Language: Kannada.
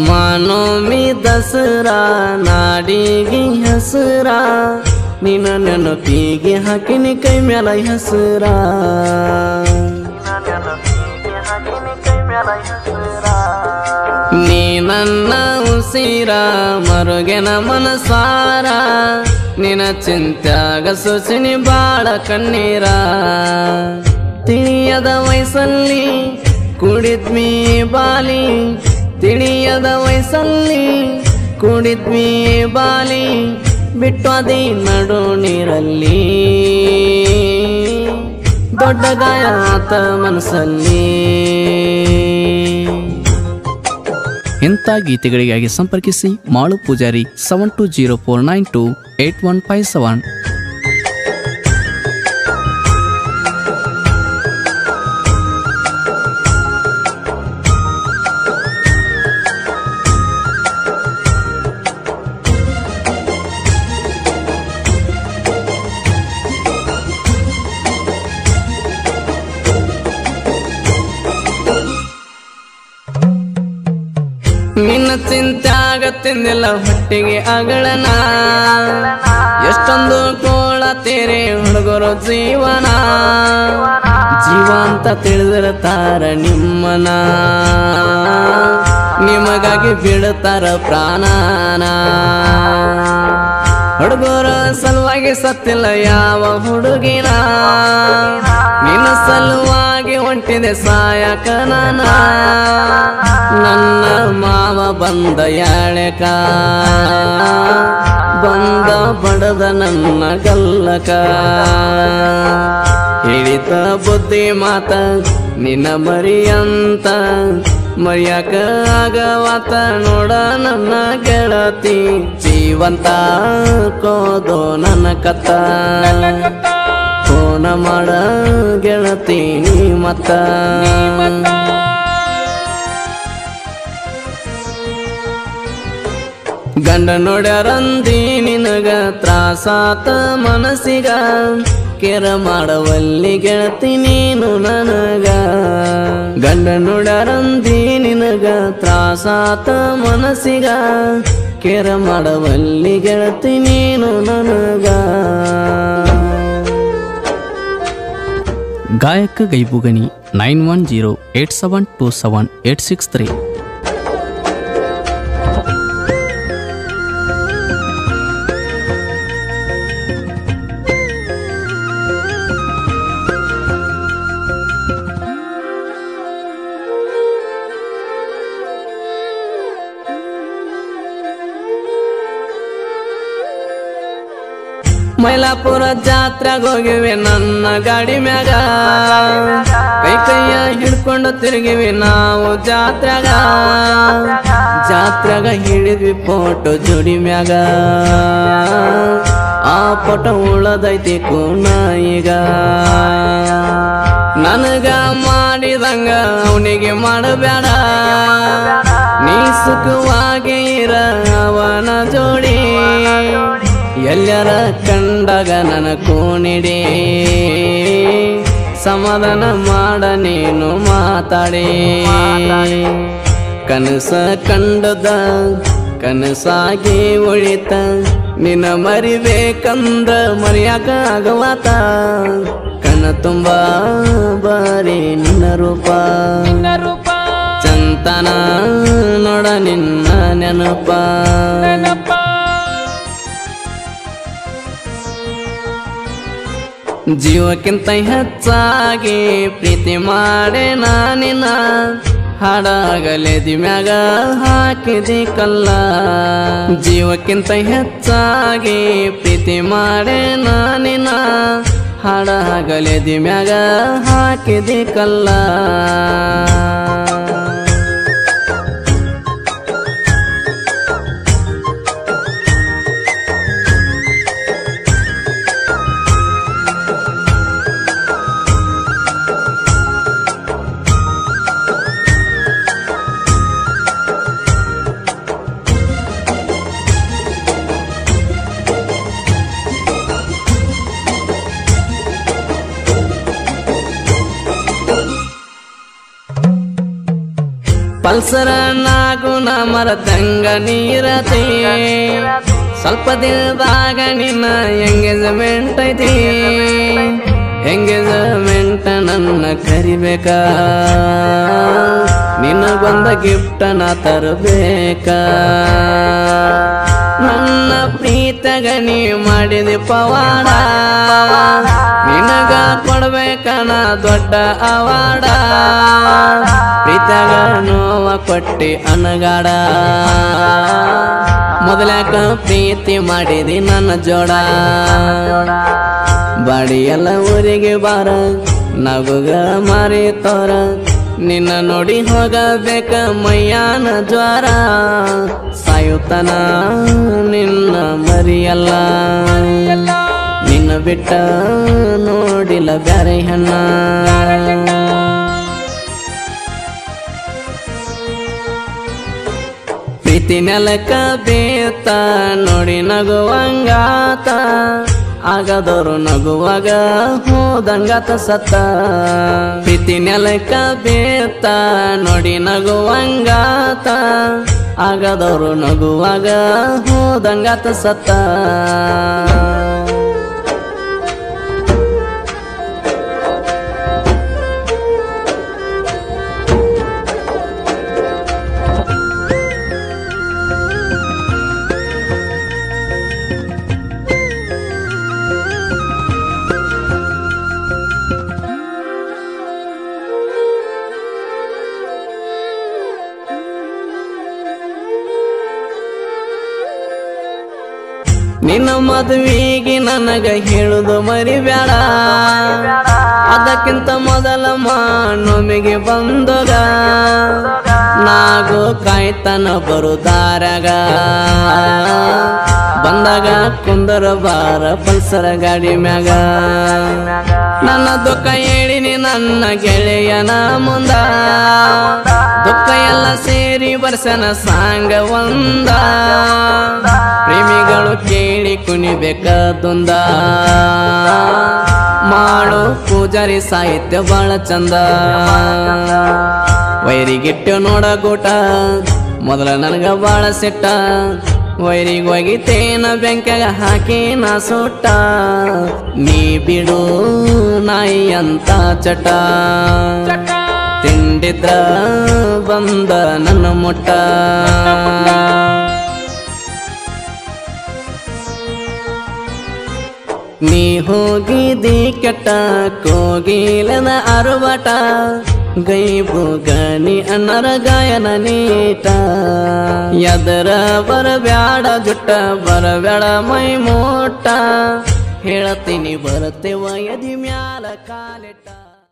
ಮಾನೋಮಿ ದಸರಾ ನಾಡಿಗೆ ಹೆಸರ ನಿನ್ನ ನೆನಪಿಗೆ ಹಾಕಿನಿ ಕೈ ಮ್ಯಾಲ ಹೆಸರ ನೀ ನನ್ನ ಉಸಿರ ಮರುಗೆನ ಮನಸಾರ ನಿನ ಚಿಂತ್ಯಾಗ ಸೂಚನೆ ಬಾಳ ಕಣ್ಣೀರ ತಿಳಿಯದ ವಯಸ್ಸಲ್ಲಿ ಕುಡಿದ್ಮಿ ಬಾಲಿ ತಿಳಿಯದ ವಯಸ್ಸಲ್ಲಿ ಕುಡಿದ್ಮಿ ಬಾಲಿ ಬಿಟ್ಟು ಅದೇ ನಡು ನೀರಲ್ಲಿ ದೊಡ್ಡ ಗಾಯ ಆತ ಮನಸ್ಸಲ್ಲಿ ಇಂಥ ಗೀತೆಗಳಿಗಾಗಿ ಸಂಪರ್ಕಿಸಿ Malu Pujari seven two zero four nine two eight one five seven ನಿನ್ನ ಚಿಂತ್ಯಾಗ ತಿಂದಿಲ್ಲ ಹೊಟ್ಟಿಗೆ ಅಗಳನ ಎಷ್ಟೊಂದು ಕೋಳ ತೇರೆ ಹುಡುಗರು ಜೀವನ ಜೀವ ಅಂತ ತಿಳಿದಿರ್ತಾರ ನಿಮ್ಮನ ನಿಮಗಾಗಿ ಬಿಡುತ್ತಾರ ಪ್ರಾಣನ ಹುಡುಗರ ಸಲುವಾಗಿ ಸತ್ತಿಲ್ಲ ಯಾವ ಹುಡುಗಿನ ನಿನ್ನ ಸಲುವಾಗಿ ಹೊಂಟಿದೆ ಸಾಯಕ ನಾನ ನನ್ನ ಮಾವ ಬಂದ ಯಾಳೆಕ ಬಂದ ಬಡದ ನನ್ನ ಗಲ್ಲಕ ಹಿಡಿತ ಬುದ್ಧಿ ಮಾತ ನಿನ್ನ ಮರಿಯಂತ ಮರ್ಯಾಕ ಆಗವಾತ ನೋಡ ನನ್ನ ಗೆಳತಿ ಜೀವಂತ ಕೋದೋ ನನ್ನ ಕತ್ತ ಫೋನ ಮಾಡ ಗೆಳತಿ ನೀ ಮತ್ತ ಗಂಡ ನೋಡ್ಯಾರಂದಿ ನಿನಗ ತ್ರಾಸಾತ ಮನಸ್ಸಿಗ ಕೆರ ಮಾಡವಲ್ಲಿ ಗೆಳತಿ ನೀನು ನನಗ ಗಂಡ ನೋಡ್ಯಾರಂದಿ ನಿನಗ ತ್ರಾಸಾತ ಮನಸ್ಸಿಗ ಕೆರ ಮಾಡವಲ್ಲಿ ಗೆಳತಿ ನೀನು ನನಗ ಗಾಯಕ ಗೈಬುಗಣಿ nine one zero eight seven two seven eight six three Mailapura ಜಾತ್ರೆಗ ಹೋಗಿವಿ ನನ್ನ ಗಾಡಿ ಮ್ಯಾಗ ಕೈ ಕೈಯ ಹಿಡ್ಕೊಂಡು ತಿರುಗಿವಿ ನಾವು ಜಾತ್ರೆಗ ಜಾತ್ರೆಗ ಹಿಡಿದ್ವಿ ಫೋಟೋ ಜೋಡಿ ಮ್ಯಾಗ ಆ ಫೋಟೋ ಉಳದೈತಿ ಕೂನ ಈಗ ನನಗ ಮಾಡಿದಂಗ ಅವನಿಗೆ ಮಾಡಬೇಡ ನೀ ಸುಖವಾಗಿ ಇರ ಅವನ ಜೋಡಿ ಎಲ್ಲರ ಕಂಡಾಗ ನನ್ನ ಕೋಣಿಡಿ ಸಮಾಧಾನ ಮಾಡ ನೀನು ಮಾತಾಡಿ ಕನಸ ಕಂಡದ ಕನಸಾಗಿ ಉಳಿತ ನಿನ್ನ ಮರಿಬೇಕಂದ್ರ ಮರಿಯಾಕ ಆಗವಾತ ಕಣ ತುಂಬ ಬಾರಿ ನಿನ್ನ ರೂಪ ಚಂತನ ನೋಡ ನಿನ್ನ ನೆನಪ ಜೀವಕ್ಕಿಂತ ಹೆಚ್ಚಾಗಿ ಪ್ರೀತಿ ಮಾಡೆ ನಾನಿನ ಹಾಡಾಗಲೆದಿ ಮ್ಯಾಗ ಹಾಕಿದಿ ಕಲ್ಲ ಜೀವಕ್ಕಿಂತ ಹೆಚ್ಚಾಗಿ ಪ್ರೀತಿ ಮಾಡೆ ನಾನಿನ ಹಾಡಾಗಲೆದಿ ಮ್ಯಾಗ ಹಾಕಿದಿ ಕಲ್ಲ ಪಲ್ಸರ ನಾಗುನ ಮರದಂಗ ನೀರತಿ ಸ್ವಲ್ಪ ದಿನದಾಗ ನಿನ್ನ ಎಂಗೇಜ್ಮೆಂಟ್ ಐತಿ ಎಂಗೇಜ್ಮೆಂಟ್ ನನ್ನ ಕರಿಬೇಕ ನಿನಗೊಂದ ಗಿಫ್ಟ್ ನಾ ತರಬೇಕ ನನ್ನ ಪ್ರೀತಗ ನೀ ಮಾಡಿದ ಪವಾಡ ನಿನಗ ಕೊಡ್ಬೇಕನ ದೊಡ್ಡ ಅವಾಡ ಪ್ರೀತಗ ನೋವ ಕೊಟ್ಟಿ ಅನಗಾಡ ಮೊದಲಾಕ ಪ್ರೀತಿ ಮಾಡಿದಿ ನನ್ನ ಜೋಡ ಬಾಡಿ ಎಲ್ಲ ಊರಿಗೆ ಬಾರ ನಗುಗ ಮಾರಿ ತೋರ ನಿನ್ನ ನೋಡಿ ಹೋಗಬೇಕ ಮೈಯಾನ ಜ್ವರ ಸಾಯುತ್ತನ ನಿನ್ನ ಮರಿಯಲ್ಲ ನಿನ್ನ ಬಿಟ್ಟ ನೋಡಿಲ್ಲ ಬ್ಯಾರೆ ಹೆಣ್ಣ ಪ್ರೀತಿ ನೆಲಕ ಬೇತ ನೋಡಿ ನಗುವಂಗಾತ ಆಗದವರು ನಗುವಾಗ ಹೋದಂಗಾತ ಸತ್ತ ಪ್ರೀತಿ ನೆಲಕ ಬೇತ ನೋಡಿ ನಗುವಂಗಾತ ಆಗದವರು ನಗುವಾಗ ಹೋದಂಗಾತ ಸತ್ತ ನಿನ್ನ ಮದುವೆಗೆ ನನಗ ಹೇಳುದು ಮರಿಬ್ಯಾಡ ಅದಕ್ಕಿಂತ ಮೊದಲ ಮಾನೊಮಿಗೆ ಬಂದಗ ನಾಗು ಕಾಯ್ತನ ಬರುದಾರಗ ಬಂದಾಗ ಕುಂದರ ಬಾರ ಪಲ್ಸರ ಗಾಡಿ ಮ್ಯಾಗ ನನ್ನ ದುಃಖ ಹೇಳಿನಿ ನನ್ನ ಗೆಳೆಯನ ಮುಂದ ದುಃಖ ಎಲ್ಲ ಸೇರಿ ಬರ್ಸನ ಸಾಂಗ ಒಂದ ಪ್ರೇಮಿಗಳು ಕೇಳಿ ಕುಣಿಬೇಕದೊಂದ ಮಾಡು ಪೂಜಾರಿ ಸಾಹಿತ್ಯ ಬಾಳ ಚಂದ ವೈರಿಗಿಟ್ಟು ನೋಡ ಗೂಟ ಮೊದಲ ನನಗ ಬಾಳ ಸಿಟ್ಟ ವೈರಿಗೆ ಒಗಿತೇನ ಬೆಂಕಾಗ ಹಾಕಿ ನಾ ಸುಟ್ಟ ನೀ ಬಿಡು ನಾಯಿ ಅಂತ ಚಟ ತಿಂಡಿದ್ರ ಬಂದ ನನ್ನ ಮುಟ್ಟ ನೀ ಹೋಗಿದಿ ಕೆಟ್ಟ ಕೋಗಿಲನ ಅರುಬಟ ಗೈಬು ಗನಿ ಅನ್ನರ ಗಾಯನ ನೀಟ ಎದರ ಬರಬ್ಯಾಡ ಜುಟ್ಟ ಬರಬ್ಯಾಡ ಮೈ ಮೋಟ ಹೇಳ್ತೀನಿ ಬರ್ತೇವ ಎದಿ ಮ್ಯಾಲ ಕಾಲಿಟ್ಟ